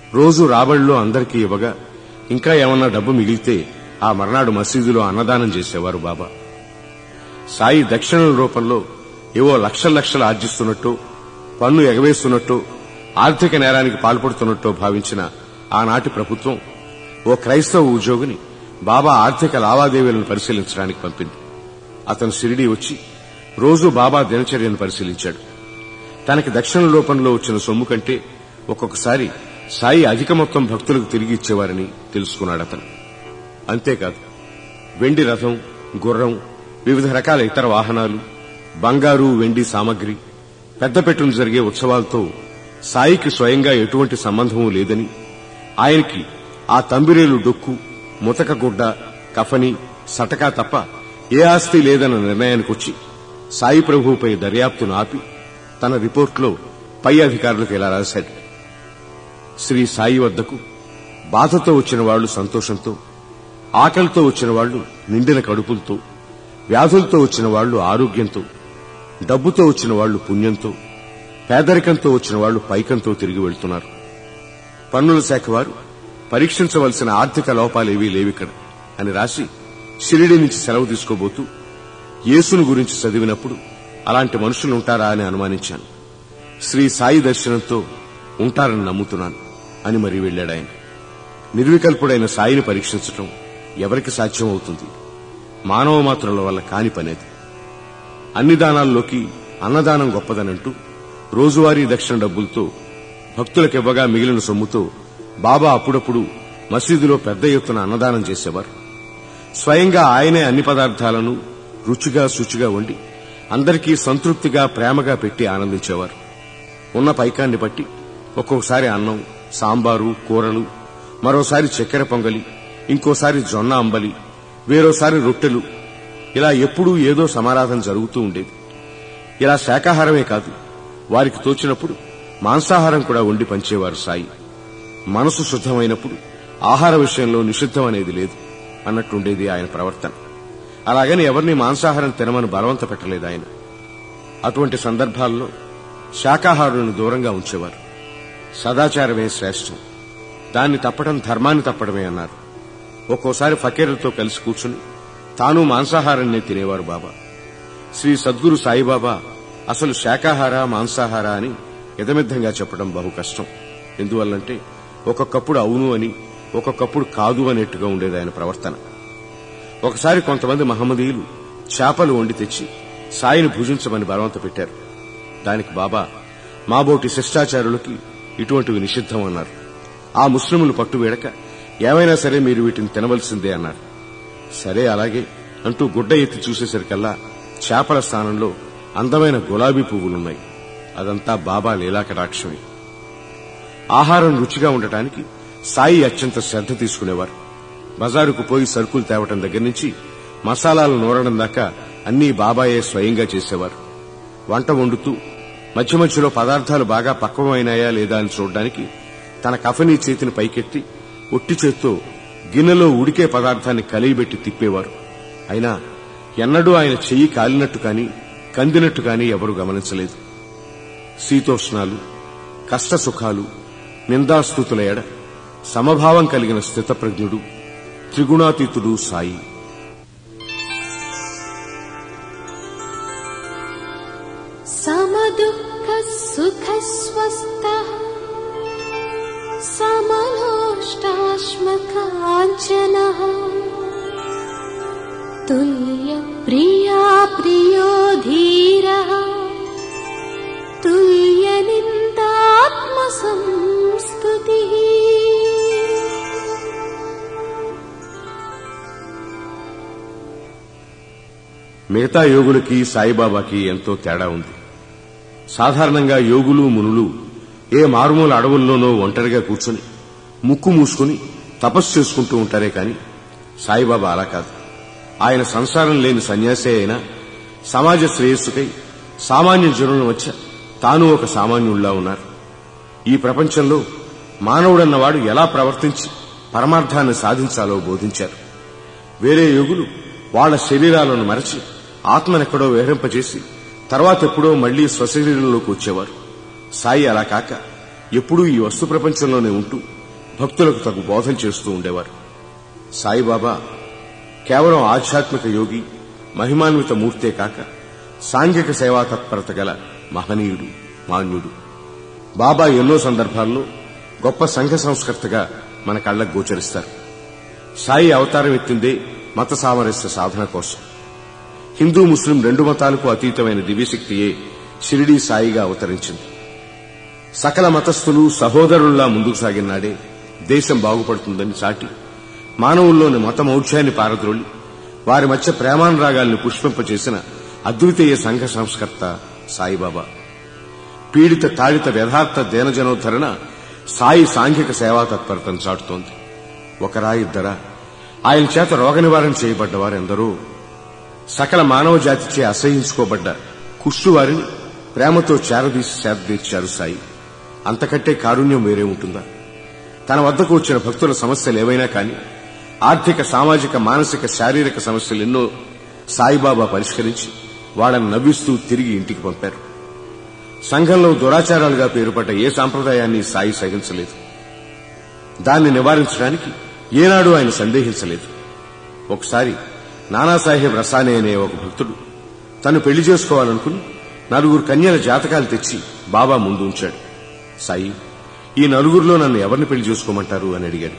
రోజు రాబడిలో అందరికీ ఇవ్వగా ఇంకా ఏమన్నా డబ్బు మిగిలితే ఆ మర్నాడు మసీదులో అన్నదానం చేసేవారు బాబా సాయి దక్షిణల రూపంలో ఏవో లక్షల లక్షలు ఆర్జిస్తున్నట్టు పన్ను ఎగవేస్తున్నట్టు ఆర్థిక నేరానికి పాల్పడుతున్నట్టు భావించిన ఆనాటి ప్రభుత్వం ఓ క్రైస్తవ ఉద్యోగిని బాబా ఆర్థిక లావాదేవీలను పరిశీలించడానికి పంపింది అతను షిరిడీ వచ్చి రోజు బాబా దినచర్యను పరిశీలించాడు తనకి దక్షిణ రూపంలో వచ్చిన సొమ్ము కంటే ఒక్కొక్కసారి సాయి అధిక మొత్తం భక్తులకు తిరిగి ఇచ్చేవారని తెలుసుకున్నాడు అతను అంతేకాదు వెండి రథం గుర్రం వివిధ రకాల ఇతర వాహనాలు బంగారు వెండి సామగ్రి పెద్దపెట్టును జరిగే ఉత్సవాలతో సాయికి స్వయంగా ఎటువంటి సంబంధమూ లేదని ఆయనకి ఆ తంబిరేలు డొక్కు ముతక గుడ్డ కఫని సటకా తప్ప ఏ ఆస్తి లేదన్న నిర్ణయానికొచ్చి సాయి ప్రభువుపై దర్యాప్తును ఆపి తన రిపోర్టులో పై అధికారులకు ఇలా రాశాడు శ్రీ సాయి వద్దకు బాధతో వచ్చిన వాళ్లు సంతోషంతో ఆకలితో వచ్చిన వాళ్లు నిండిన కడుపులతో వ్యాధులతో వచ్చిన వాళ్లు ఆరోగ్యంతో డబ్బుతో వచ్చిన వాళ్లు పుణ్యంతో పేదరికంతో వచ్చిన వాళ్లు పైకంతో తిరిగి వెళ్తున్నారు పన్నుల శాఖ వారు పరీక్షించవలసిన ఆర్థిక లోపాలేవీ లేవిక్కడ అని రాసి షిరిడి నుంచి సెలవు తీసుకోబోతూ యేసును గురించి చదివినప్పుడు అలాంటి మనుషులు ఉంటారా అని అనుమానించాను శ్రీ సాయి దర్శనంతో ఉంటారని నమ్ముతున్నాను అని మరీ వెళ్లాడాయన నిర్వికల్పుడైన సాయిని పరీక్షించటం ఎవరికి సాధ్యమవుతుంది మానవ మాత్రుల వల్ల కాని పనేది అన్ని దానాల్లోకి అన్నదానం గొప్పదనంటూ రోజువారీ దక్షిణ డబ్బులతో భక్తులకివ్వగా మిగిలిన సొమ్ముతో బాబా అప్పుడప్పుడు మసీదులో పెద్ద ఎత్తున అన్నదానం చేసేవారు స్వయంగా ఆయనే అన్ని పదార్థాలను రుచిగా శుచిగా వండి అందరికీ సంతృప్తిగా ప్రేమగా పెట్టి ఆనందించేవారు ఉన్న పైకాన్ని బట్టి ఒక్కొక్కసారి అన్నం సాంబారు కూరలు మరోసారి చక్కెర పొంగలి ఇంకోసారి జొన్న అంబలి వేరోసారి రొట్టెలు ఇలా ఎప్పుడూ ఏదో సమారాధన జరుగుతూ ఉండేది ఇలా శాకాహారమే కాదు వారికి తోచినప్పుడు మాంసాహారం కూడా వండి పంచేవారు సాయి మనసు శుద్ధమైనప్పుడు ఆహార విషయంలో నిషిద్ధం అనేది లేదు అన్నట్టుండేది ఆయన ప్రవర్తన అలాగని ఎవరిని మాంసాహారం తినమని బలవంత పెట్టలేదు ఆయన అటువంటి సందర్భాల్లో శాకాహారులను దూరంగా ఉంచేవారు సదాచారమే శ్రేష్టం దాన్ని తప్పడం ధర్మాన్ని తప్పడమే అన్నారు ఒక్కోసారి ఫకీరులతో కలిసి కూర్చుని తాను మాంసాహారాన్నే తినేవారు బాబా శ్రీ సద్గురు సాయిబాబా అసలు శాకాహార మాంసాహార అని యథమిద్ధంగా చెప్పడం బహు కష్టం ఎందువల్లంటే ఒక్కొక్కప్పుడు అవును అని ఒక్కొక్కప్పుడు కాదు అనేట్టుగా ఉండేది ఆయన ప్రవర్తన ఒకసారి కొంతమంది మహమ్మదీయులు చేపలు వండి తెచ్చి సాయిని భుజించమని బలవంత పెట్టారు దానికి బాబా మాబోటి శిష్టాచారులకి ఇటువంటివి నిషిద్ధం అన్నారు ఆ ముస్లింలు పట్టు వేడక ఏమైనా సరే మీరు వీటిని తినవలసిందే అన్నారు సరే అలాగే అంటూ గుడ్డ ఎత్తి చూసేసరికల్లా చేపల స్థానంలో అందమైన గులాబీ పువ్వులున్నాయి అదంతా బాబా లీలాకటాక్షమే ఆహారం రుచిగా ఉండటానికి సాయి అత్యంత శ్రద్ధ తీసుకునేవారు బజారుకు పోయి సరుకులు తేవటం దగ్గర నుంచి మసాలాలు నూరడం దాకా అన్నీ బాబాయే స్వయంగా చేసేవారు వంట వండుతూ మధ్య మధ్యలో పదార్థాలు బాగా పక్వమైనాయా లేదా అని చూడడానికి తన కఫనీ చేతిని పైకెత్తి ఒట్టి చేత్తో గిన్నెలో ఉడికే పదార్థాన్ని కలిగిబెట్టి తిప్పేవారు అయినా ఎన్నడూ ఆయన చెయ్యి కాలినట్టు కాని కందినట్టు కాని ఎవరూ గమనించలేదు శీతోష్ణాలు కష్ట సుఖాలు నిందాస్తుతుల ఎడ సమభావం కలిగిన స్థితప్రజ్ఞుడు త్రిగుణాతీతుడు సాయి समदुःख सुखस्वस्थः समलोष्टाश्मकाञ्चनः तुल्यप्रिया प्रियो धीरः तुल्यनिन्दात्मसंस्तुतिः మిగతా యోగులకి సాయిబాబాకి ఎంతో తేడా ఉంది సాధారణంగా యోగులు మునులు ఏ మారుమూల అడవుల్లోనో ఒంటరిగా కూర్చొని ముక్కు మూసుకుని తపస్సు చేసుకుంటూ ఉంటారే కాని సాయిబాబా అలా కాదు ఆయన సంసారం లేని సన్యాసే అయినా సమాజ శ్రేయస్సుకై సామాన్య జనుల మధ్య తాను ఒక సామాన్యుల్లా ఉన్నారు ఈ ప్రపంచంలో మానవుడన్నవాడు ఎలా ప్రవర్తించి పరమార్థాన్ని సాధించాలో బోధించారు వేరే యోగులు వాళ్ల శరీరాలను మరచి ఆత్మనెక్కడో విహరింపజేసి తర్వాత ఎప్పుడో మళ్లీ స్వశరీరంలోకి వచ్చేవారు సాయి అలా కాక ఎప్పుడూ ఈ వస్తు ప్రపంచంలోనే ఉంటూ భక్తులకు తగు బోధన చేస్తూ ఉండేవారు సాయిబాబా కేవలం ఆధ్యాత్మిక యోగి మహిమాన్విత మూర్తే కాక సాంఘిక సేవా తత్పరత గల మహనీయుడు మాన్యుడు బాబా ఎన్నో సందర్భాల్లో గొప్ప సంఘ సంస్కర్తగా మన కళ్ళకు గోచరిస్తారు సాయి అవతారం ఎత్తిందే మత సామరస్య సాధన కోసం హిందూ ముస్లిం రెండు మతాలకు అతీతమైన దివ్యశక్తియే షిరిడీ సాయిగా అవతరించింది సకల మతస్థులు సహోదరుల్లా ముందుకు సాగిన నాడే దేశం బాగుపడుతుందని చాటి మానవుల్లోని మతమౌఢ్యాన్ని పారద్రోలి వారి మధ్య ప్రేమానురాగాల్ని పుష్పింపచేసిన అద్వితీయ సంఘ సంస్కర్త సాయిబాబా పీడిత తాడిత యథార్థ దేనజనోద్ధరణ సాయి సాంఘిక సేవా తత్పరతను చాటుతోంది ఒకరా ఇద్దరా ఆయన చేత రోగ నివారణ చేయబడ్డవారెందరో సకల మానవ జాతిచే అసహించుకోబడ్డ కుష్టువారిని ప్రేమతో చేరదీసి చేరదీర్చారు సాయి అంతకంటే కారుణ్యం వేరే ఉంటుందా తన వద్దకు వచ్చిన భక్తుల సమస్యలు ఏవైనా కాని ఆర్థిక సామాజిక మానసిక శారీరక సమస్యలు ఎన్నో సాయిబాబా పరిష్కరించి వాళ్ళని నవ్విస్తూ తిరిగి ఇంటికి పంపారు సంఘంలో దురాచారాలుగా పేరుపడ్డ ఏ సాంప్రదాయాన్ని సాయి సహించలేదు దాన్ని నివారించడానికి ఏనాడు ఆయన సందేహించలేదు ఒకసారి నానాసాహెబ్ రసానే అనే ఒక భక్తుడు తను పెళ్లి చేసుకోవాలనుకుని నలుగురు కన్యల జాతకాలు తెచ్చి బాబా ముందు ఉంచాడు సాయి ఈ నలుగురిలో నన్ను ఎవరిని పెళ్లి చేసుకోమంటారు అని అడిగాడు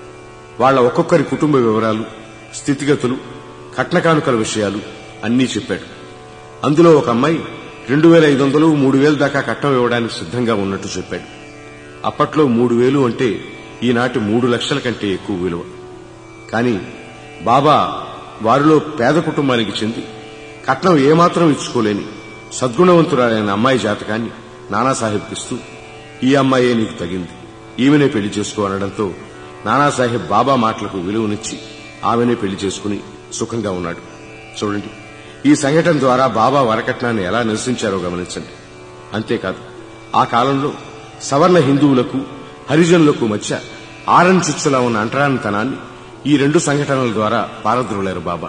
వాళ్ళ ఒక్కొక్కరి కుటుంబ వివరాలు స్థితిగతులు కట్నకానుకల విషయాలు అన్నీ చెప్పాడు అందులో ఒక అమ్మాయి రెండు వేల ఐదు వందలు మూడు వేల దాకా కట్నం ఇవ్వడానికి సిద్ధంగా ఉన్నట్టు చెప్పాడు అప్పట్లో మూడు వేలు అంటే ఈనాటి మూడు లక్షల కంటే ఎక్కువ విలువ కానీ బాబా వారిలో పేద కుటుంబానికి చెంది కట్నం ఏమాత్రం ఇచ్చుకోలేని సద్గుణవంతురాలైన అమ్మాయి జాతకాన్ని నానాసాహెబ్కి ఇస్తూ ఈ అమ్మాయే నీకు తగింది ఈమెనే పెళ్లి చేసుకో అనడంతో నానాసాహెబ్ బాబా మాటలకు విలువనిచ్చి ఆమెనే పెళ్లి చేసుకుని సుఖంగా ఉన్నాడు చూడండి ఈ సంఘటన ద్వారా బాబా వరకట్నాన్ని ఎలా నిరసించారో గమనించండి అంతేకాదు ఆ కాలంలో సవర్ణ హిందువులకు హరిజనులకు మధ్య ఆరంచుచ్చులా ఉన్న అంటరానితనాన్ని ఈ రెండు సంఘటనల ద్వారా పారద్రోలారు బాబా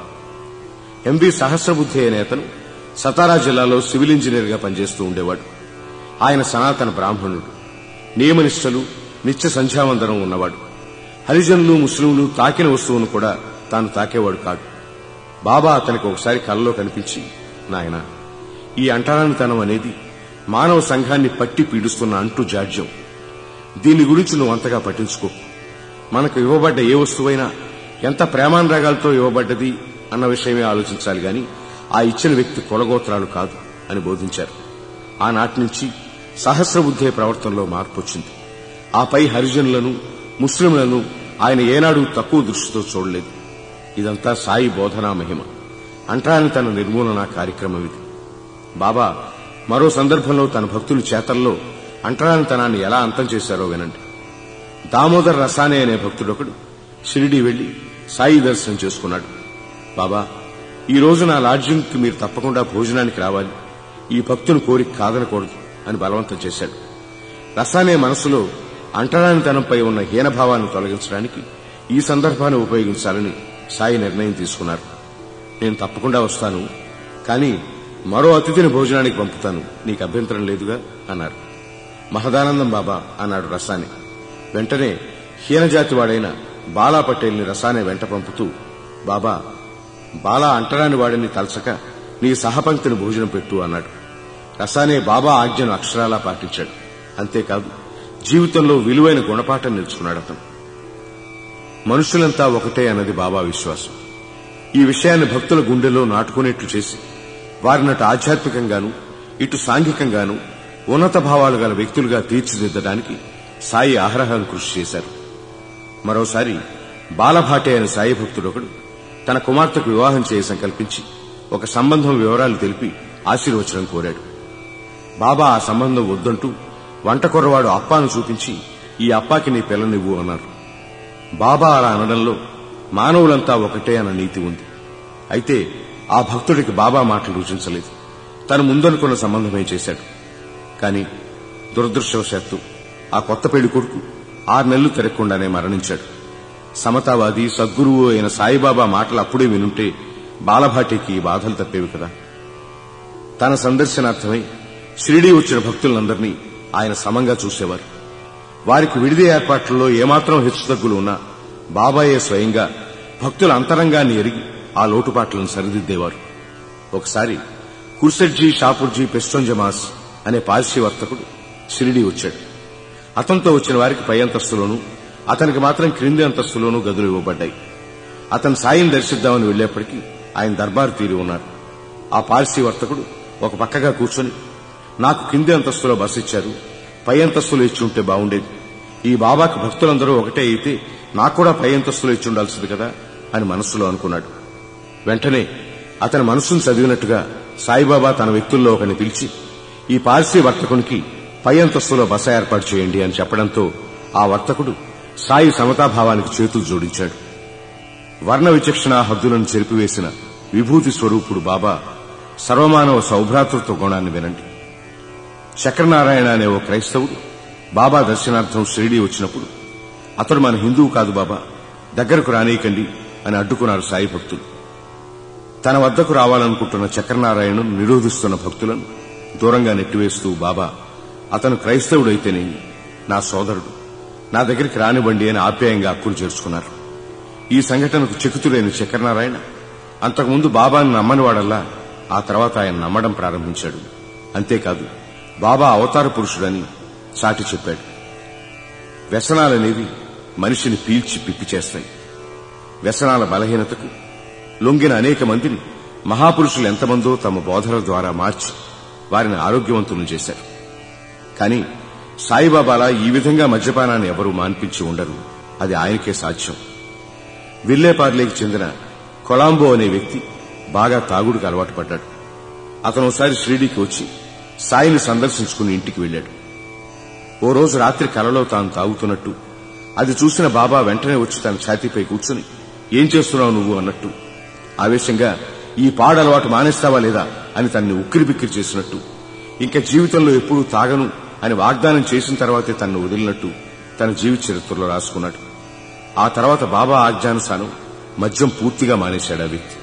ఎంవి సహస్రబుద్ధి అనే అతను సతారా జిల్లాలో సివిల్ ఇంజనీర్ గా పనిచేస్తూ ఉండేవాడు ఆయన సనాతన బ్రాహ్మణుడు నియమనిష్టలు నిత్య సంధ్యావందనం ఉన్నవాడు హరిజనులు ముస్లింలు తాకిన వస్తువును కూడా తాను తాకేవాడు కాదు బాబా అతనికి ఒకసారి కలలో కనిపించి నాయన ఈ అంటరానితనం అనేది మానవ సంఘాన్ని పట్టి పీడిస్తున్న అంటు జాడ్యం దీని గురించి నువ్వు అంతగా పట్టించుకో మనకు ఇవ్వబడ్డ ఏ వస్తువైనా ఎంత ప్రేమానురాగాలతో ఇవ్వబడ్డది అన్న విషయమే ఆలోచించాలి గాని ఆ ఇచ్చిన వ్యక్తి కొలగోత్రాలు కాదు అని బోధించారు ఆనాటి నుంచి సహస్రబుద్ధే ప్రవర్తనలో మార్పు వచ్చింది ఆపై హరిజనులను ముస్లింలను ఆయన ఏనాడు తక్కువ దృష్టితో చూడలేదు ఇదంతా సాయి బోధనా మహిమ అంటరాని తన నిర్మూలన కార్యక్రమం ఇది బాబా మరో సందర్భంలో తన భక్తుల చేతల్లో అంటరానితనాన్ని ఎలా అంతం చేశారో వినండి దామోదర్ రసానే అనే భక్తుడొకడు షిరిడి వెళ్లి సాయి దర్శనం చేసుకున్నాడు బాబా ఈ రోజు నా లాడ్జింగ్కి మీరు తప్పకుండా భోజనానికి రావాలి ఈ భక్తుని కోరిక కాదనకూడదు అని బలవంతం చేశాడు రసానే మనసులో అంటరానితనంపై ఉన్న హీనభావాన్ని తొలగించడానికి ఈ సందర్భాన్ని ఉపయోగించాలని సాయి నిర్ణయం తీసుకున్నారు నేను తప్పకుండా వస్తాను కానీ మరో అతిథిని భోజనానికి పంపుతాను నీకు అభ్యంతరం లేదుగా అన్నారు మహదానందం బాబా అన్నాడు రసానే వెంటనే హీనజాతి వాడైన బాలా పటేల్ని రసానే వెంట పంపుతూ బాబా బాలా అంటరాని వాడిని తలచక నీ సహపంక్తిని భోజనం పెట్టు అన్నాడు రసానే బాబా ఆజ్ఞను అక్షరాలా పాటించాడు అంతేకాదు జీవితంలో విలువైన గుణపాఠం నేర్చుకున్నాడు అతను మనుషులంతా ఒకటే అన్నది బాబా విశ్వాసం ఈ విషయాన్ని భక్తుల గుండెలో నాటుకునేట్లు చేసి వారినటు ఆధ్యాత్మికంగాను ఇటు సాంఘికంగాను ఉన్నత భావాలు గల వ్యక్తులుగా తీర్చిదిద్దడానికి సాయి ఆహ్రహం కృషి చేశారు మరోసారి బాలభాటే అనే సాయి భక్తుడొకడు తన కుమార్తెకు వివాహం చేయ సంకల్పించి ఒక సంబంధం వివరాలు తెలిపి ఆశీర్వచనం కోరాడు బాబా ఆ సంబంధం వద్దంటూ వంట కుర్రవాడు అప్పాను చూపించి ఈ అప్పాకి నీ పిల్లనివ్వు అన్నారు బాబా అలా అనడంలో మానవులంతా ఒకటే అన్న నీతి ఉంది అయితే ఆ భక్తుడికి బాబా మాటలు రుచించలేదు తను ముందనుకున్న సంబంధమే చేశాడు కాని దురదృష్టవశాత్తు ఆ కొత్త పెళ్లి కొడుకు ఆరు నెలలు తిరగకుండానే మరణించాడు సమతావాది సద్గురువు అయిన సాయిబాబా మాటలు అప్పుడే వినుంటే బాలభాటికి ఈ బాధలు తప్పేవి కదా తన సందర్శనార్థమై షిరిడీ వచ్చిన భక్తులందరినీ ఆయన సమంగా చూసేవారు వారికి విడిది ఏర్పాట్లలో ఏమాత్రం హెచ్చుతగ్గులు ఉన్నా బాబాయే స్వయంగా భక్తుల అంతరంగాన్ని ఎరిగి ఆ లోటుపాట్లను సరిదిద్దేవారు ఒకసారి కుర్సెడ్జీ షాపూర్జీ పెస్టోంజమాస్ అనే పార్సీ వర్తకుడు షిరిడి వచ్చాడు అతనితో వచ్చిన వారికి పై అంతస్తులోనూ అతనికి మాత్రం క్రింది అంతస్తులోనూ గదులు ఇవ్వబడ్డాయి అతను సాయం దర్శిద్దామని వెళ్లేప్పటికీ ఆయన దర్బారు తీరి ఉన్నారు ఆ పార్సీ వర్తకుడు ఒక పక్కగా కూర్చొని నాకు కింది అంతస్తులో బస్ ఇచ్చారు పై అంతస్తులో ఇచ్చి ఉంటే బాగుండేది ఈ బాబాకి భక్తులందరూ ఒకటే అయితే నాకు కూడా పై అంతస్తులో ఇచ్చి ఉండాల్సింది కదా అని మనస్సులో అనుకున్నాడు వెంటనే అతని మనసును చదివినట్టుగా సాయిబాబా తన వ్యక్తుల్లో ఒకరిని పిలిచి ఈ పార్సీ వర్తకునికి పై అంతస్తులో బస ఏర్పాటు చేయండి అని చెప్పడంతో ఆ వర్తకుడు సాయి సమతాభావానికి చేతులు జోడించాడు వర్ణ విచక్షణ హద్దులను చెరిపివేసిన విభూతి స్వరూపుడు బాబా సర్వమానవ సౌభ్రాతృత్వ గుణాన్ని వినండి చక్రనారాయణ అనే ఓ క్రైస్తవుడు బాబా దర్శనార్థం షిరిడీ వచ్చినప్పుడు అతడు మన హిందువు కాదు బాబా దగ్గరకు రానీయకండి అని అడ్డుకున్నారు సాయి భక్తులు తన వద్దకు రావాలనుకుంటున్న చక్రనారాయణను నిరోధిస్తున్న భక్తులను దూరంగా నెట్టివేస్తూ బాబా అతను క్రైస్తవుడైతేనేమి నా సోదరుడు నా దగ్గరికి రానివ్వండి అని ఆప్యాయంగా అక్కులు చేర్చుకున్నారు ఈ సంఘటనకు చెకుతులేని చక్రనారాయణ అంతకుముందు బాబాను నమ్మనివాడల్లా ఆ తర్వాత ఆయన నమ్మడం ప్రారంభించాడు అంతేకాదు బాబా అవతార పురుషుడని చాటి చెప్పాడు వ్యసనాలనేవి మనిషిని పీల్చి పిప్పి చేస్తాయి వ్యసనాల బలహీనతకు లొంగిన అనేక మందిని మహాపురుషులు ఎంతమందో తమ బోధల ద్వారా మార్చి వారిని ఆరోగ్యవంతులను చేశారు కానీ సాయిబాబాలా ఈ విధంగా మద్యపానాన్ని ఎవరూ మాన్పించి ఉండరు అది ఆయనకే సాధ్యం విల్లేపార్లేకి చెందిన కొలాంబో అనే వ్యక్తి బాగా తాగుడుకు అలవాటు పడ్డాడు అతను ఒకసారి షిరిడీకి వచ్చి సాయిని సందర్శించుకుని ఇంటికి వెళ్ళాడు ఓ రోజు రాత్రి కలలో తాను తాగుతున్నట్టు అది చూసిన బాబా వెంటనే వచ్చి తన ఛాతీపై కూర్చుని ఏం చేస్తున్నావు నువ్వు అన్నట్టు ఆవేశంగా ఈ పాడు అలవాటు మానేస్తావా లేదా అని తనని ఉక్కిరి బిక్కిరి చేసినట్టు ఇంకా జీవితంలో ఎప్పుడూ తాగను అని వాగ్దానం చేసిన తర్వాతే తనను వదిలినట్టు తన జీవిత చరిత్రలో రాసుకున్నాడు ఆ తర్వాత బాబా ఆజ్ఞానుసారం మద్యం పూర్తిగా మానేశాడు ఆ వ్యక్తి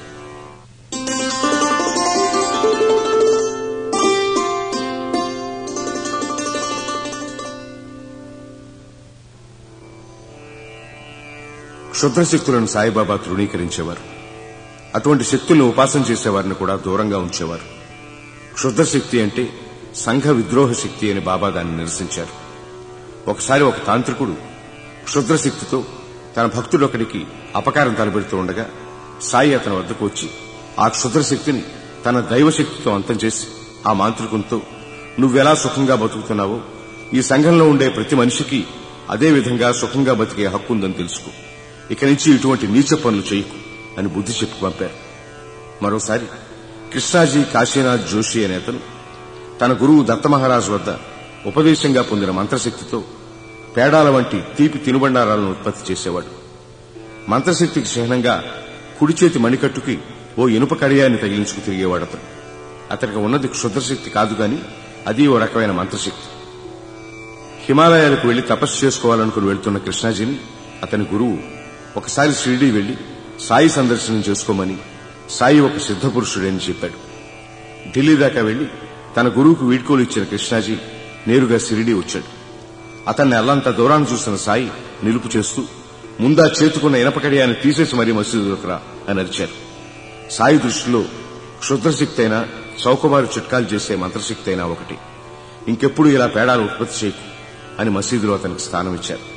క్షుద్రశక్తులను సాయిబాబా తృణీకరించేవారు అటువంటి శక్తులను ఉపాసన చేసేవారిని కూడా దూరంగా ఉంచేవారు క్షుద్రశక్తి అంటే సంఘ విద్రోహ శక్తి అని బాబా దాన్ని నిరసించారు ఒకసారి ఒక తాంత్రికుడు క్షుద్రశక్తితో తన భక్తుడొకడికి అపకారం తలపెడుతూ ఉండగా సాయి అతని వద్దకు వచ్చి ఆ క్షుద్రశక్తిని తన దైవశక్తితో అంతం చేసి ఆ మాంత్రికునితో నువ్వెలా సుఖంగా బతుకుతున్నావో ఈ సంఘంలో ఉండే ప్రతి మనిషికి అదే విధంగా సుఖంగా బతికే హక్కు ఉందని తెలుసుకో ఇక నుంచి ఇటువంటి నీచ పనులు చేయకు అని బుద్ధి చెప్పి పంపారు మరోసారి కృష్ణాజీ కాశీనాథ్ జోషి అనే అతను తన గురువు దత్తమహారాజు వద్ద ఉపదేశంగా పొందిన మంత్రశక్తితో పేడాల వంటి తీపి తినుబండారాలను ఉత్పత్తి చేసేవాడు మంత్రశక్తికి చిహ్నంగా కుడి చేతి మణికట్టుకి ఓ ఇనుప కడియాన్ని తగిలించుకు తిరిగేవాడు అతను అతనికి ఉన్నది క్షుద్రశక్తి కాదు గాని అది ఓ రకమైన మంత్రశక్తి హిమాలయాలకు వెళ్లి తపస్సు చేసుకోవాలనుకుని వెళ్తున్న కృష్ణాజీని అతని గురువు ఒకసారి షిరిడీ వెళ్లి సాయి సందర్శనం చేసుకోమని సాయి ఒక సిద్ధపురుషుడని చెప్పాడు ఢిల్లీ దాకా వెళ్లి తన గురువుకు వీడ్కోలు ఇచ్చిన కృష్ణాజీ నేరుగా షిరిడీ వచ్చాడు అతన్ని అల్లంత దూరాన్ని చూసిన సాయి నిలుపు చేస్తూ ముందా చేతుకున్న ఇనపకడియాన్ని తీసేసి మరీ మసీదులోకి రా అని అరిచారు సాయి దృష్టిలో క్షుద్రశక్తి అయినా చౌకబారు చిట్కాలు చేసే మంత్రశక్తి అయినా ఒకటి ఇంకెప్పుడు ఇలా పేడాలు ఉత్పత్తి చేయకు అని మసీదులో అతనికి స్థానం ఇచ్చారు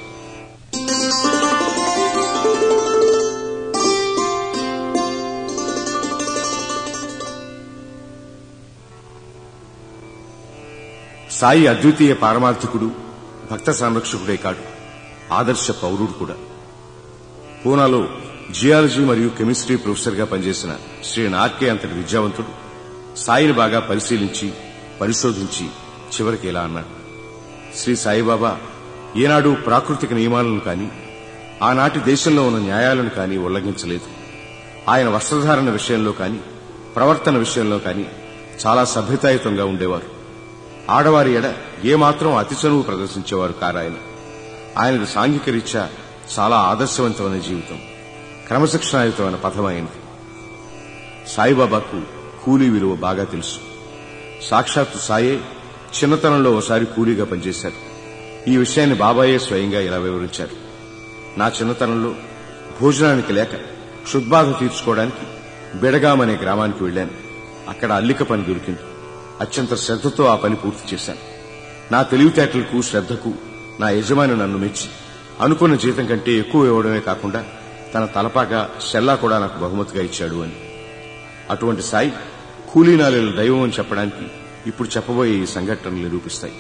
సాయి అద్వితీయ పారమార్థికుడు భక్త సంరక్షకుడే కాడు ఆదర్శ పౌరుడు కూడా పూనాలో జియాలజీ మరియు కెమిస్ట్రీ ప్రొఫెసర్గా పనిచేసిన శ్రీ నార్కే అంతటి విద్యావంతుడు సాయిని బాగా పరిశీలించి పరిశోధించి చివరికి ఇలా అన్నాడు శ్రీ సాయిబాబా ఏనాడు ప్రాకృతిక నియమాలను కాని ఆనాటి దేశంలో ఉన్న న్యాయాలను కాని ఉల్లంఘించలేదు ఆయన వస్త్రధారణ విషయంలో కాని ప్రవర్తన విషయంలో కాని చాలా సభ్యతాయుతంగా ఉండేవారు ఆడవారి ఎడ ఏమాత్రం అతి చనువు ప్రదర్శించేవారు కారాయన ఆయనది సాంఘిక రీత్యా చాలా ఆదర్శవంతమైన జీవితం క్రమశిక్షణాయుతమైన పథమైనది సాయిబాబాకు కూలీ విలువ బాగా తెలుసు సాక్షాత్తు సాయే చిన్నతనంలో ఒకసారి కూలీగా పనిచేశారు ఈ విషయాన్ని బాబాయే స్వయంగా ఇలా వివరించారు నా చిన్నతనంలో భోజనానికి లేక క్షుద్బాధ తీర్చుకోవడానికి బెడగాం అనే గ్రామానికి వెళ్లాను అక్కడ అల్లిక పని దొరికింది అత్యంత శ్రద్ధతో ఆ పని పూర్తి చేశాను నా తెలివితేటలకు శ్రద్ధకు నా యజమాని నన్ను మెచ్చి అనుకున్న జీతం కంటే ఎక్కువ ఇవ్వడమే కాకుండా తన తలపాగా షెల్లా కూడా నాకు బహుమతిగా ఇచ్చాడు అని అటువంటి సాయి కూలీనాలీల దైవం అని చెప్పడానికి ఇప్పుడు చెప్పబోయే ఈ సంఘటనలు నిరూపిస్తాయి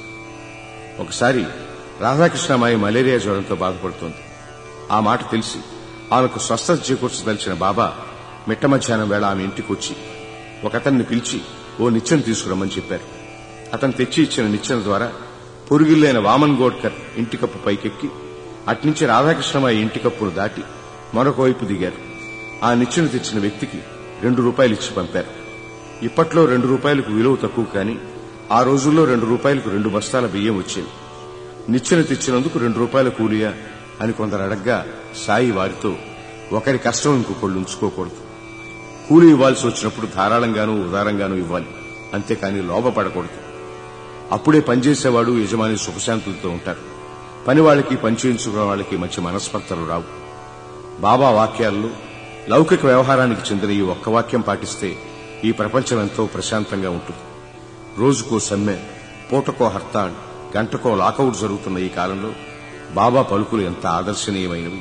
ఒకసారి రాధాకృష్ణమాయి మలేరియా జ్వరంతో బాధపడుతోంది ఆ మాట తెలిసి ఆమెకు స్వస్థత చేకూర్చదలిచిన బాబా మిట్ట మధ్యాహ్నం వేళ ఆమె ఇంటికి వచ్చి ఒకతన్ని పిలిచి ఓ నిచ్చెన తీసుకురమ్మని చెప్పారు అతను తెచ్చి ఇచ్చిన నిచ్చెన ద్వారా పొరుగులైన వామన్ గోడ్కర్ ఇంటి కప్పు పైకెక్కి అట్నుంచి రాధాకృష్ణమాయి ఇంటి కప్పును దాటి మరొక వైపు దిగారు ఆ నిచ్చెన తెచ్చిన వ్యక్తికి రెండు రూపాయలు ఇచ్చి పంపారు ఇప్పట్లో రెండు రూపాయలకు విలువ తక్కువ కానీ ఆ రోజుల్లో రెండు రూపాయలకు రెండు బస్తాల బియ్యం వచ్చేవి నిచ్చెన తెచ్చినందుకు రెండు రూపాయల కూలియా అని కొందరు అడగ్గా సాయి వారితో ఒకరి కష్టం ఇంకొకళ్ళు ఉంచుకోకూడదు కూలి ఇవ్వాల్సి వచ్చినప్పుడు ధారాళంగానూ ఉదారంగానూ ఇవ్వాలి అంతేకాని లోభపడకూడదు అప్పుడే పనిచేసేవాడు యజమాని సుఖశాంతులతో ఉంటారు పని వాళ్ళకి పని చేయించుకున్న వాళ్ళకి మంచి మనస్పర్ధలు రావు బాబా వాక్యాల్లో లౌకిక వ్యవహారానికి చెందిన ఈ ఒక్క వాక్యం పాటిస్తే ఈ ప్రపంచం ఎంతో ప్రశాంతంగా ఉంటుంది రోజుకో సమ్మె పూటకో హర్తాళ్ గంటకో లాకౌట్ జరుగుతున్న ఈ కాలంలో బాబా పలుకులు ఎంత ఆదర్శనీయమైనవి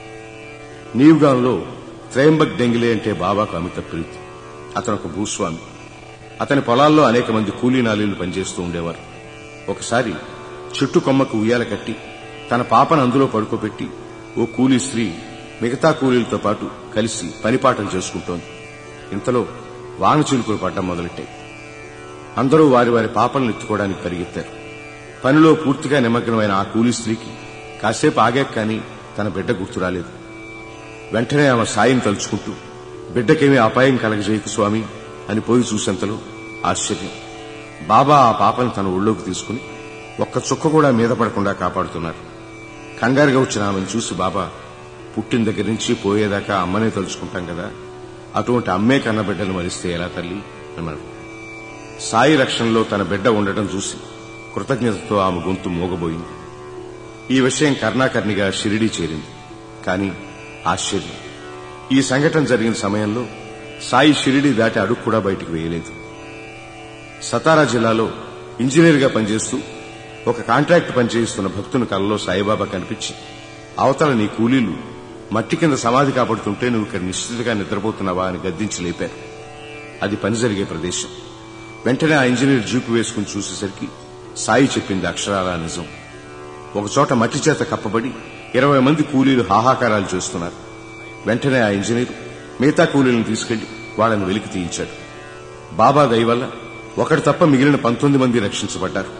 నీవ్గాంలో త్రయంబక్ డెంగిలే అంటే బాబాకు అమిత ప్రీతి అతను ఒక భూస్వామి అతని పొలాల్లో అనేక మంది కూలీ నాలీలు పనిచేస్తూ ఉండేవారు ఒకసారి చెట్టు కొమ్మకు ఉయ్యాల కట్టి తన పాపను అందులో పడుకోబెట్టి ఓ కూలీ స్త్రీ మిగతా కూలీలతో పాటు కలిసి పనిపాటలు చేసుకుంటోంది ఇంతలో వాన చిలుకులు పడ్డం మొదలెట్టాయి అందరూ వారి వారి పాపలను ఎత్తుకోవడానికి పరిగెత్తారు పనిలో పూర్తిగా నిమగ్నమైన ఆ కూలీ స్త్రీకి కాసేపు ఆగాక కానీ తన బిడ్డ గుర్తు రాలేదు వెంటనే ఆమె సాయం తలుచుకుంటూ బిడ్డకేమీ అపాయం కలగజేయకు స్వామి అని పోయి చూసేంతలో ఆశ్చర్యం బాబా ఆ పాపను తన ఒళ్ళోకి తీసుకుని ఒక్క చుక్క కూడా మీద పడకుండా కాపాడుతున్నారు కంగారుగా వచ్చిన ఆమెను చూసి బాబా పుట్టిన దగ్గర నుంచి పోయేదాకా అమ్మనే తలుచుకుంటాం కదా అటువంటి అమ్మే కన్న బిడ్డను మరిస్తే ఎలా తల్లి అన్నాడు సాయి రక్షణలో తన బిడ్డ ఉండటం చూసి కృతజ్ఞతతో ఆమె గొంతు మోగబోయింది ఈ విషయం కర్ణాకర్ణిగా షిరిడీ చేరింది కానీ ఆశ్చర్యం ఈ సంఘటన జరిగిన సమయంలో సాయి షిరిడీ దాటి అడుగు కూడా బయటికి వేయలేదు సతారా జిల్లాలో ఇంజనీర్గా పనిచేస్తూ ఒక కాంట్రాక్ట్ పనిచేయిస్తున్న భక్తుని కలలో సాయిబాబా కనిపించి అవతల నీ కూలీలు మట్టి కింద సమాధి కాపాడుతుంటే నువ్వు ఇక్కడ నిశ్చితగా నిద్రపోతున్నావా అని గద్దించి లేపారు అది పని జరిగే ప్రదేశం వెంటనే ఆ ఇంజనీర్ జీపు వేసుకుని చూసేసరికి సాయి చెప్పింది అక్షరాల నిజం ఒకచోట మట్టి చేత కప్పబడి ఇరవై మంది కూలీలు హాహాకారాలు చేస్తున్నారు వెంటనే ఆ ఇంజనీర్ మిగతా కూలీలను తీసుకెళ్లి వాళ్ళని వెలికి తీయించాడు బాబా దయ వల్ల ఒకడు తప్ప మిగిలిన పంతొమ్మిది మంది రక్షించబడ్డారు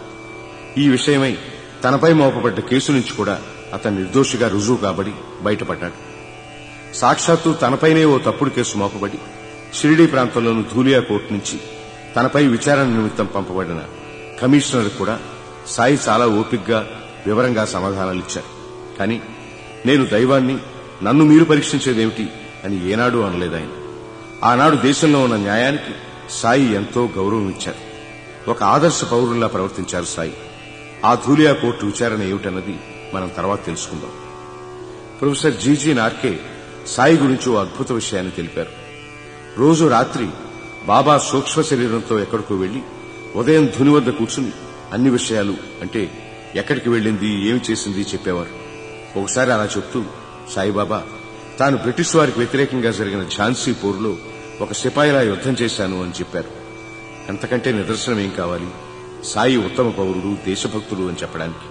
ఈ విషయమై తనపై మోపబడ్డ కేసు నుంచి కూడా అతను నిర్దోషిగా రుజువు కాబడి బయటపడ్డాడు సాక్షాత్తు తనపైనే ఓ తప్పుడు కేసు మోపబడి షిరిడీ ప్రాంతంలోని ధూలియా కోర్టు నుంచి తనపై విచారణ నిమిత్తం పంపబడిన కమిషనర్ కూడా సాయి చాలా ఓపిగ్గా వివరంగా సమాధానాలిచ్చారు కానీ నేను దైవాన్ని నన్ను మీరు పరీక్షించేదేమిటి అని ఏనాడు అనలేదు ఆయన ఆనాడు దేశంలో ఉన్న న్యాయానికి సాయి ఎంతో గౌరవం ఇచ్చారు ఒక ఆదర్శ పౌరుల్లా ప్రవర్తించారు సాయి ఆ ధూలియా కోర్టు విచారణ ఏమిటన్నది మనం తర్వాత తెలుసుకుందాం ప్రొఫెసర్ జీజీ నార్కే సాయి గురించి ఓ అద్భుత విషయాన్ని తెలిపారు రోజు రాత్రి బాబా సూక్ష్మ శరీరంతో ఎక్కడికో వెళ్లి ఉదయం ధుని వద్ద కూర్చుని అన్ని విషయాలు అంటే ఎక్కడికి వెళ్ళింది ఏమి చేసింది చెప్పేవారు ఒకసారి అలా చెప్తూ సాయిబాబా తాను బ్రిటిష్ వారికి వ్యతిరేకంగా జరిగిన ఝాన్సీ పోరులో ఒక సిపాయిలా యుద్ధం చేశాను అని చెప్పారు అంతకంటే నిదర్శనం ఏం కావాలి సాయి ఉత్తమ పౌరుడు దేశభక్తుడు అని చెప్పడానికి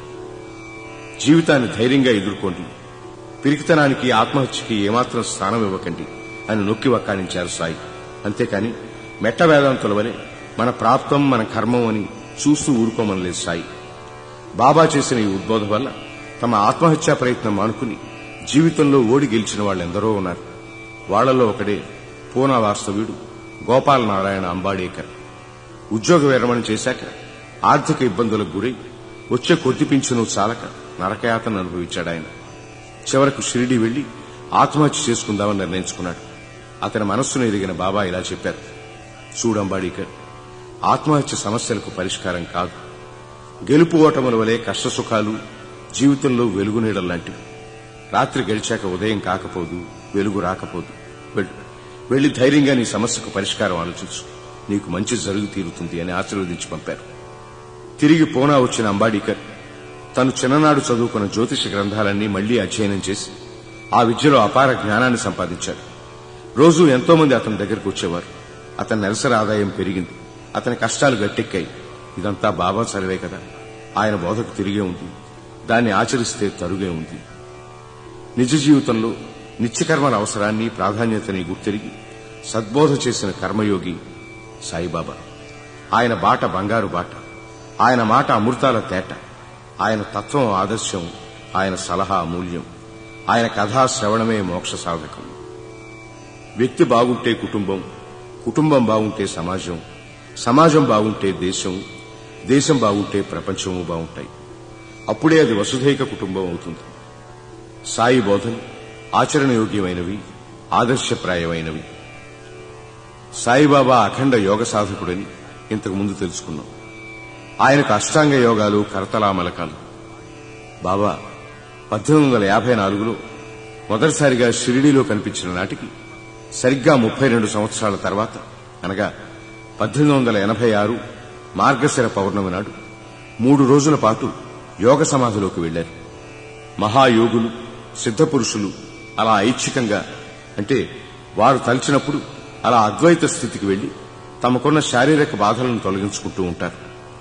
జీవితాన్ని ధైర్యంగా ఎదుర్కోండి పిరికితనానికి ఆత్మహత్యకి ఏమాత్రం స్థానం ఇవ్వకండి అని నొక్కి వక్కాణించారు సాయి అంతేకాని మెట్ట వేదాంతుల వలె మన ప్రాప్తం మన కర్మం అని చూస్తూ ఊరుకోమనలేదు సాయి బాబా చేసిన ఈ ఉద్బోధ వల్ల తమ ఆత్మహత్యా ప్రయత్నం మానుకుని జీవితంలో ఓడి గెలిచిన వాళ్ళెందరో ఉన్నారు వాళ్లలో ఒకడే పూనా వాస్తవ్యుడు గోపాల నారాయణ అంబాడేకర్ ఉద్యోగ విరమణ చేశాక ఆర్థిక ఇబ్బందులకు గురై వచ్చే కొద్ది పింఛను చాలక నరకయాతను అనుభవించాడు ఆయన చివరకు షిరిడి వెళ్లి ఆత్మహత్య చేసుకుందామని నిర్ణయించుకున్నాడు అతని మనస్సును ఎదిగిన బాబా ఇలా చెప్పారు చూడంబాడీకర్ ఆత్మహత్య సమస్యలకు పరిష్కారం కాదు గెలుపు ఓటముల వలె కష్టసుఖాలు జీవితంలో వెలుగు నీడలు లాంటివి రాత్రి గడిచాక ఉదయం కాకపోదు వెలుగు రాకపోదు వెళ్ళు వెళ్లి ధైర్యంగా నీ సమస్యకు పరిష్కారం ఆలోచించు నీకు మంచి జరుగు తీరుతుంది అని ఆశీర్వదించి పంపారు తిరిగి పూనా వచ్చిన అంబాడీకర్ తను చిన్ననాడు చదువుకున్న జ్యోతిష గ్రంథాలన్నీ మళ్లీ అధ్యయనం చేసి ఆ విద్యలో అపార జ్ఞానాన్ని సంపాదించాడు రోజు ఎంతో మంది అతని దగ్గరకు వచ్చేవారు అతని నెలసరి ఆదాయం పెరిగింది అతని కష్టాలు గట్టెక్కాయి ఇదంతా బాబా చదివే కదా ఆయన బోధకు తిరిగే ఉంది దాన్ని ఆచరిస్తే తరుగే ఉంది నిజ జీవితంలో నిత్యకర్మల అవసరాన్ని ప్రాధాన్యతని గుర్తెరిగి సద్బోధ చేసిన కర్మయోగి సాయిబాబా ఆయన బాట బంగారు బాట ఆయన మాట అమృతాల తేట ఆయన తత్వం ఆదర్శం ఆయన సలహా అమూల్యం ఆయన కథా శ్రవణమే మోక్ష సాధకం వ్యక్తి బాగుంటే కుటుంబం కుటుంబం బాగుంటే సమాజం సమాజం బాగుంటే దేశం దేశం బాగుంటే ప్రపంచము బాగుంటాయి అప్పుడే అది వసుధైక కుటుంబం అవుతుంది సాయి బోధలు ఆచరణయోగ్యమైనవి ఆదర్శప్రాయమైనవి సాయిబాబా అఖండ యోగ సాధకుడని ఇంతకు ముందు తెలుసుకున్నాం ఆయనకు అష్టాంగ యోగాలు కరతలామలకాలు బాబా పద్దెనిమిది వందల యాభై నాలుగులో మొదటిసారిగా షిరిడీలో కనిపించిన నాటికి సరిగ్గా ముప్పై రెండు సంవత్సరాల తర్వాత అనగా పద్దెనిమిది వందల ఎనభై ఆరు మార్గశిర పౌర్ణమి నాడు మూడు రోజుల పాటు యోగ సమాధిలోకి వెళ్లారు మహాయోగులు సిద్ధపురుషులు అలా ఐచ్ఛికంగా అంటే వారు తలిచినప్పుడు అలా అద్వైత స్థితికి వెళ్లి తమకున్న శారీరక బాధలను తొలగించుకుంటూ ఉంటారు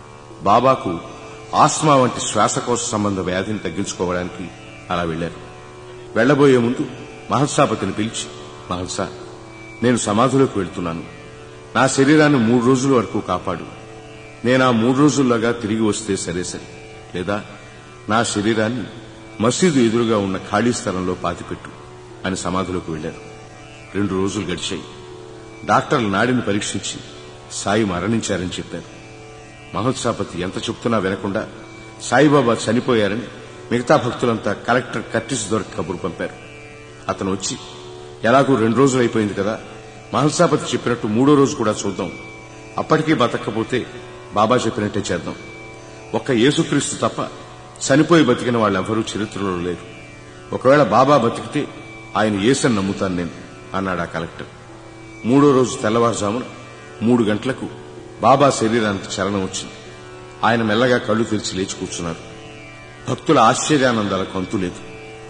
బాబాకు ఆస్మా వంటి శ్వాసకోశ సంబంధ వ్యాధిని తగ్గించుకోవడానికి అలా వెళ్లారు వెళ్లబోయే ముందు మహత్సాపతిని పిలిచి మహత్సా నేను సమాధిలోకి వెళ్తున్నాను నా శరీరాన్ని మూడు రోజుల వరకు కాపాడు నేను ఆ మూడు రోజుల్లోగా తిరిగి వస్తే సరే సరే లేదా నా శరీరాన్ని మసీదు ఎదురుగా ఉన్న ఖాళీ స్థలంలో పాతిపెట్టు అని సమాధిలోకి వెళ్లారు రెండు రోజులు గడిచాయి డాక్టర్లు నాడిని పరీక్షించి సాయి మరణించారని చెప్పారు మహోత్సాపతి ఎంత చెప్తున్నా వినకుండా సాయిబాబా చనిపోయారని మిగతా భక్తులంతా కలెక్టర్ కట్టిస్ దొరికి కబురు పంపారు అతను వచ్చి ఎలాగూ రెండు రోజులు అయిపోయింది కదా మహల్సాపతి చెప్పినట్టు మూడో రోజు కూడా చూద్దాం అప్పటికీ బతకపోతే బాబా చెప్పినట్టే చేద్దాం ఒక్క యేసుక్రీస్తు తప్ప చనిపోయి బతికిన వాళ్ళెవరూ చరిత్రలో లేరు ఒకవేళ బాబా బతికితే ఆయన యేసని నమ్ముతాను నేను అన్నాడు ఆ కలెక్టర్ మూడో రోజు తెల్లవారుజామున మూడు గంటలకు బాబా శరీరానికి చలనం వచ్చింది ఆయన మెల్లగా కళ్ళు తెరిచి లేచి కూర్చున్నారు భక్తుల ఆశ్చర్యానందాలకు అంతు లేదు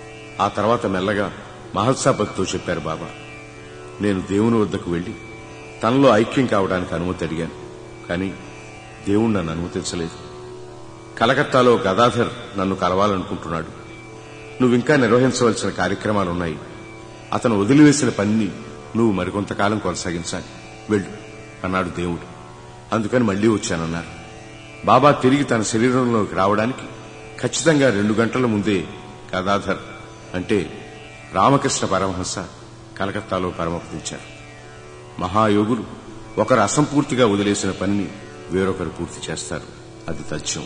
ఆ తర్వాత మెల్లగా మహత్సాపతితో చెప్పారు బాబా నేను దేవుని వద్దకు వెళ్లి తనలో ఐక్యం కావడానికి అనుమతి అడిగాను కానీ దేవుడు నన్ను అనుమతించలేదు కలకత్తాలో గదాధర్ నన్ను కలవాలనుకుంటున్నాడు నువ్వింకా నిర్వహించవలసిన కార్యక్రమాలున్నాయి అతను వదిలివేసిన పనిని నువ్వు మరికొంతకాలం కొనసాగించాలి వెళ్ళు అన్నాడు దేవుడు అందుకని మళ్లీ వచ్చానన్నారు బాబా తిరిగి తన శరీరంలోకి రావడానికి ఖచ్చితంగా రెండు గంటల ముందే గదాధర్ అంటే రామకృష్ణ పరమహంస కలకత్తాలో పరమపదించారు మహాయోగులు ఒకరు అసంపూర్తిగా వదిలేసిన పనిని వేరొకరు పూర్తి చేస్తారు అది తథ్యం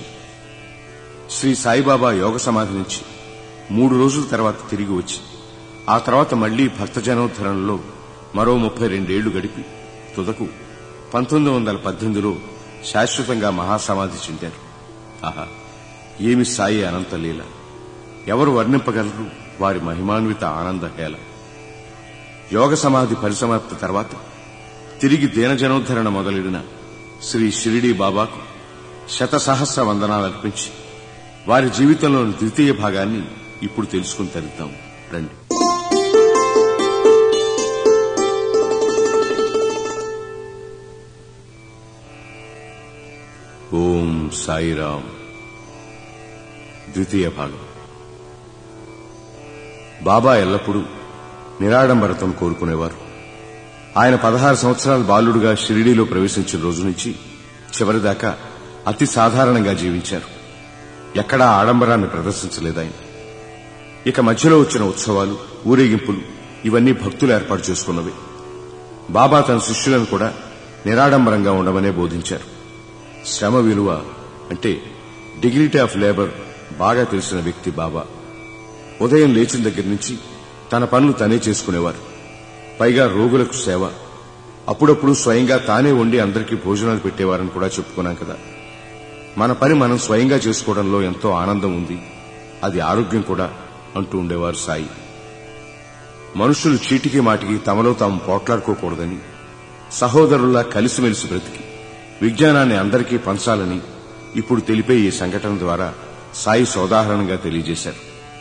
శ్రీ సాయిబాబా యోగ సమాధి నుంచి మూడు రోజుల తర్వాత తిరిగి వచ్చి ఆ తర్వాత మళ్లీ భక్త జనోద్ధరణలో మరో ముప్పై రెండేళ్లు గడిపి తుదకు పంతొమ్మిది వందల పద్దెనిమిదిలో శాశ్వతంగా మహాసమాధి చెందారు ఆహా ఏమి సాయి అనంత లీల ఎవరు వర్ణింపగలరు వారి మహిమాన్విత ఆనంద హేళ యోగ సమాధి పరిసమాప్తి తర్వాత తిరిగి దీనజనోద్ధరణ మొదలెడిన శ్రీ షిరిడీ బాబాకు శత సహస్ర వందనాలు అర్పించి వారి జీవితంలోని ద్వితీయ భాగాన్ని ఇప్పుడు తెలుసుకుని తరుద్దాం రండి ఓం సాయిరాం ద్వితీయ భాగం బాబా ఎల్లప్పుడూ నిరాడంబరతం కోరుకునేవారు ఆయన పదహారు సంవత్సరాల బాలుడుగా షిరిడీలో ప్రవేశించిన రోజు నుంచి చివరిదాకా అతి సాధారణంగా జీవించారు ఎక్కడా ఆడంబరాన్ని ప్రదర్శించలేదు ఆయన ఇక మధ్యలో వచ్చిన ఉత్సవాలు ఊరేగింపులు ఇవన్నీ భక్తులు ఏర్పాటు చేసుకున్నవి బాబా తన శిష్యులను కూడా నిరాడంబరంగా ఉండమనే బోధించారు శ్రమ విలువ అంటే డిగ్నిటీ ఆఫ్ లేబర్ బాగా తెలిసిన వ్యక్తి బాబా ఉదయం లేచిన దగ్గర నుంచి తన పనులు తనే చేసుకునేవారు పైగా రోగులకు సేవ అప్పుడప్పుడు స్వయంగా తానే వండి అందరికీ భోజనాలు పెట్టేవారని కూడా చెప్పుకున్నాం కదా మన పని మనం స్వయంగా చేసుకోవడంలో ఎంతో ఆనందం ఉంది అది ఆరోగ్యం కూడా అంటూ ఉండేవారు సాయి మనుషులు చీటికి మాటికి తమలో తాము పోట్లాడుకోకూడదని సహోదరుల్లా కలిసిమెలిసి బ్రతికి విజ్ఞానాన్ని అందరికీ పంచాలని ఇప్పుడు తెలిపే ఈ సంఘటన ద్వారా సాయి సోదాహరణంగా తెలియజేశారు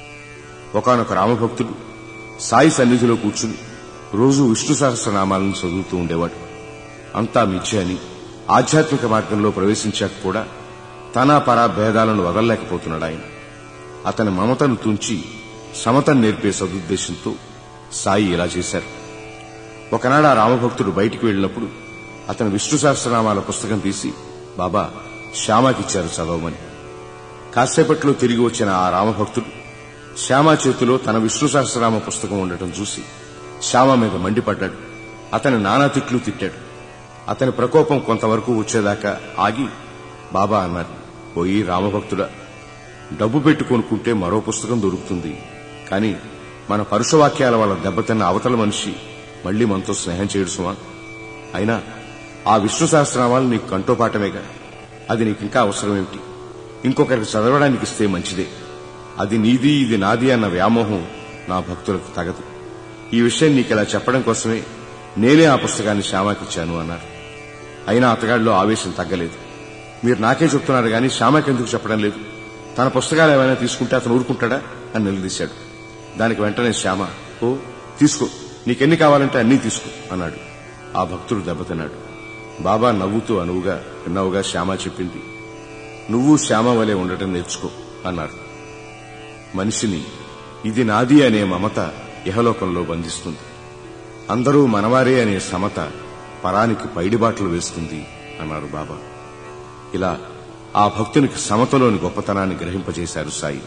ఒకనొక రామభక్తుడు సాయి సన్నిధిలో కూర్చుని రోజు విష్ణు సహస్రనామాలను చదువుతూ ఉండేవాడు అంతా మిథ్య అని ఆధ్యాత్మిక మార్గంలో ప్రవేశించాక కూడా తన పరా భేదాలను వదలలేకపోతున్నాడు ఆయన అతని మమతను తుంచి సమతను నేర్పే సదుద్దేశంతో సాయి ఇలా చేశారు ఒకనాడు ఆ రామభక్తుడు బయటికి వెళ్ళినప్పుడు అతను విష్ణు సహస్రనామాల పుస్తకం తీసి బాబా శ్యామాకిచ్చారు చదవమని కాసేపట్లో తిరిగి వచ్చిన ఆ రామభక్తుడు శ్యామ చేతిలో తన విష్ణు సహస్రనామ పుస్తకం ఉండటం చూసి శ్యామ మీద మండిపడ్డాడు అతని నానా తిట్లు తిట్టాడు అతని ప్రకోపం కొంతవరకు వచ్చేదాకా ఆగి బాబా అన్నారు పోయి రామభక్తుడా డబ్బు పెట్టి కొనుక్కుంటే మరో పుస్తకం దొరుకుతుంది కానీ మన పరుషవాక్యాల వల్ల దెబ్బతిన్న అవతల మనిషి మళ్లీ మనతో స్నేహం చేయడు సుమా అయినా ఆ విష్ణు సహస్రనామాలు నీకు కంటోపాఠమేగా అది నీకింకా అవసరమేమిటి ఇంకొకరికి చదవడానికి ఇస్తే మంచిదే అది నీది ఇది నాది అన్న వ్యామోహం నా భక్తులకు తగదు ఈ విషయం నీకు ఇలా చెప్పడం కోసమే నేనే ఆ పుస్తకాన్ని శ్యామాకిచ్చాను అన్నారు అయినా అతగాడిలో ఆవేశం తగ్గలేదు మీరు నాకే చెప్తున్నారు గాని శ్యామకి ఎందుకు చెప్పడం లేదు తన పుస్తకాలు ఏమైనా తీసుకుంటే అతను ఊరుకుంటాడా అని నిలదీశాడు దానికి వెంటనే శ్యామ ఓ తీసుకో నీకెన్ని కావాలంటే అన్నీ తీసుకో అన్నాడు ఆ భక్తుడు దెబ్బతిన్నాడు బాబా నవ్వుతూ అనువుగా విన్నవుగా శ్యామ చెప్పింది నువ్వు శ్యామ వలె ఉండటం నేర్చుకో అన్నారు మనిషిని ఇది నాది అనే మమత ఇహలోకంలో బంధిస్తుంది అందరూ మనవారే అనే సమత పరానికి పైడిబాట్లు వేస్తుంది అన్నారు బాబా ఇలా ఆ భక్తునికి సమతలోని గొప్పతనాన్ని గ్రహింపజేశారు సాయి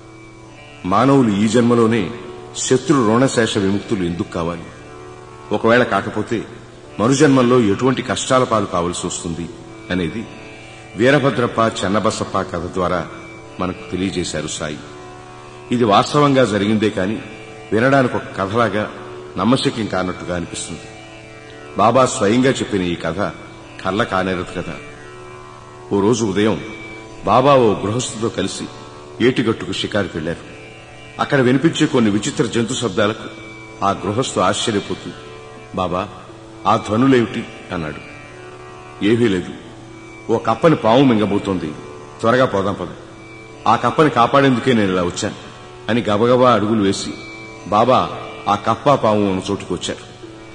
మానవులు ఈ జన్మలోనే శత్రు రుణశేష విముక్తులు ఎందుకు కావాలి ఒకవేళ కాకపోతే మరుజన్మల్లో ఎటువంటి కష్టాల పాలు కావలసి వస్తుంది అనేది వీరభద్రప్ప చెన్నబసప్ప కథ ద్వారా మనకు తెలియజేశారు సాయి ఇది వాస్తవంగా జరిగిందే కాని వినడానికి ఒక కథలాగా నమ్మశక్యం కానట్టుగా అనిపిస్తుంది బాబా స్వయంగా చెప్పిన ఈ కథ కళ్ళ కానేరదు కదా ఓ రోజు ఉదయం బాబా ఓ గృహస్థుతో కలిసి ఏటిగట్టుకు షికారుకు వెళ్లారు అక్కడ వినిపించే కొన్ని విచిత్ర జంతు శబ్దాలకు ఆ గృహస్థు ఆశ్చర్యపోతూ బాబా ఆ ధ్వనులేమిటి అన్నాడు ఏమీ లేదు ఓ కప్పని పాము మింగబోతోంది త్వరగా పోదాం పద ఆ కప్పని కాపాడేందుకే నేను ఇలా వచ్చాను అని గబగబా అడుగులు వేసి బాబా ఆ కప్ప పాము ఉన్న చోటుకు వచ్చారు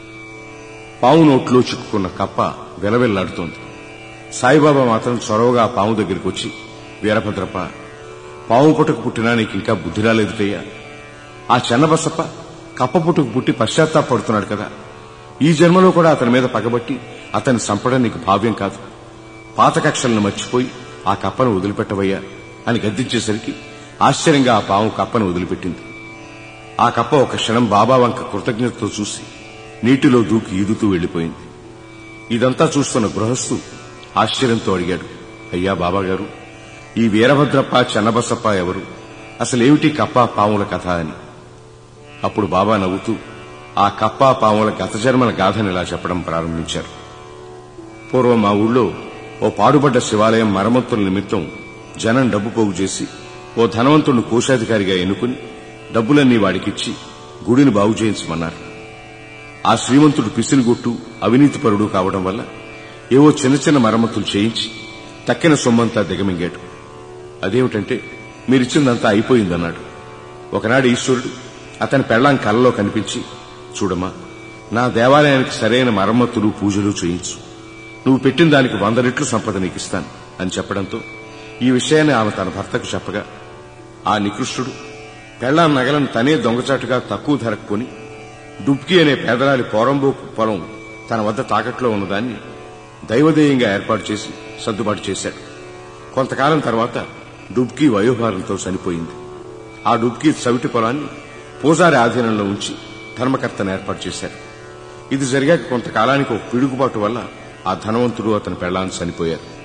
పాము నోట్లో చిక్కుకున్న కప్ప వెలవెల్లాడుతోంది సాయిబాబా మాత్రం చొరవగా ఆ పాము దగ్గరికి వచ్చి వీరభద్రప్ప పాము పుట్టకు పుట్టినా నీకు ఇంకా బుద్ధి రాలేదుటయ్యా ఆ చెన్నబసప్ప కప్ప పుట్టుకు పుట్టి పశ్చాత్తాపడుతున్నాడు కదా ఈ జన్మలో కూడా అతని మీద పగబట్టి అతన్ని చంపడం నీకు భావ్యం కాదు పాత కక్షలను మర్చిపోయి ఆ కప్పను వదిలిపెట్టవయ్యా అని గద్దించేసరికి ఆశ్చర్యంగా ఆ పాము కప్పను వదిలిపెట్టింది ఆ కప్ప ఒక క్షణం బాబా వంక కృతజ్ఞతతో చూసి నీటిలో దూకి ఈదుతూ వెళ్లిపోయింది ఇదంతా చూస్తున్న గృహస్థు ఆశ్చర్యంతో అడిగాడు అయ్యా బాబాగారు ఈ వీరభద్రప్ప చెన్నబసప్ప ఎవరు అసలేమిటి కప్ప పాముల కథ అని అప్పుడు బాబా నవ్వుతూ ఆ కప్ప పాముల గత జన్మల గాథని ఇలా చెప్పడం ప్రారంభించారు పూర్వం మా ఊళ్ళో ఓ పాడుబడ్డ శివాలయం మరమ్మతుల నిమిత్తం జనం డబ్బు పోగు చేసి ఓ ధనవంతుడిని కోశాధికారిగా ఎన్నుకుని డబ్బులన్నీ వాడికిచ్చి గుడిని బాగు చేయించమన్నారు ఆ శ్రీమంతుడు పిసినిగొట్టు అవినీతిపరుడు కావడం వల్ల ఏవో చిన్న చిన్న మరమ్మతులు చేయించి తక్కిన సొమ్మంతా దిగమింగాడు అదేమిటంటే మీరిచ్చిందంతా అయిపోయిందన్నాడు ఒకనాడు ఈశ్వరుడు అతని పెళ్లాం కలలో కనిపించి చూడమ్మా నా దేవాలయానికి సరైన మరమ్మతులు పూజలు చేయించు నువ్వు పెట్టిన దానికి వంద రెట్లు సంపద నీకిస్తాను అని చెప్పడంతో ఈ విషయాన్ని ఆమె తన భర్తకు చెప్పగా ఆ నికృష్టుడు పెళ్లాం నగలను తనే దొంగచాటుగా తక్కువ ధరకు కొని డుబ్కి అనే పేదరాలి పోరంబోకు పొలం తన వద్ద తాకట్లో ఉన్నదాన్ని దైవదేయంగా ఏర్పాటు చేసి సర్దుబాటు చేశాడు కొంతకాలం తర్వాత డుబ్కి వయోభారంతో చనిపోయింది ఆ డుబ్కి చవిటి పొలాన్ని పూజారి ఆధీనంలో ఉంచి ధర్మకర్తను ఏర్పాటు చేశారు ఇది జరిగాక కొంతకాలానికి ఒక పిడుగుబాటు వల్ల ఆ ధనవంతుడు అతని పెళ్లాన్ని చనిపోయారు